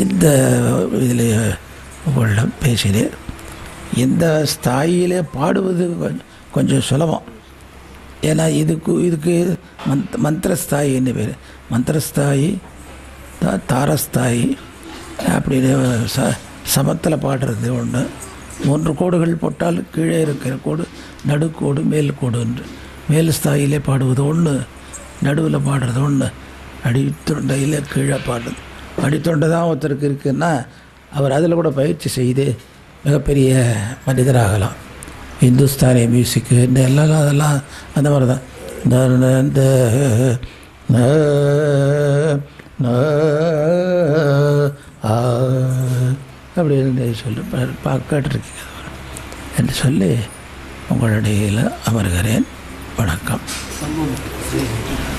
இந்த இதில் உங்களிடம் பேசினேன் இந்த ஸ்தாயிலே பாடுவது கொஞ்சம் கொஞ்சம் சுலபம் ஏன்னா இதுக்கு இதுக்கு மந்த் மந்திரஸ்தாயின்னு பேர் மந்திரஸ்தாயி தா- தாரஸ்தாயி அப்படின்னு ச சமத்தில் பாடுறது ஒன்று மூன்று கோடுகள் போட்டால் கீழே இருக்கிற கோடு நடுக்கோடு மேல் கோடு என்று மேல் ஸ்தாயிலே பாடுவது ஒன்று நடுவில் பாடுறது ஒன்று அடித்தொண்டையில் கீழே பாடுறது அடித்தொண்டை தான் ஒருத்தருக்கு இருக்குன்னா அவர் அதில் கூட பயிற்சி செய்து மிகப்பெரிய மனிதராகலாம் இந்துஸ்தானி மியூசிக்கு இந்த எல்லாம் அதெல்லாம் அந்த மாதிரி தான் இந்த இந்த ந, ந, ஆ, அப்படின்னு சொல்லி பா- பா கேட்டிருக்கீங்க என்று சொல்லி உங்களுடைய அமர்கிறேன் வணக்கம்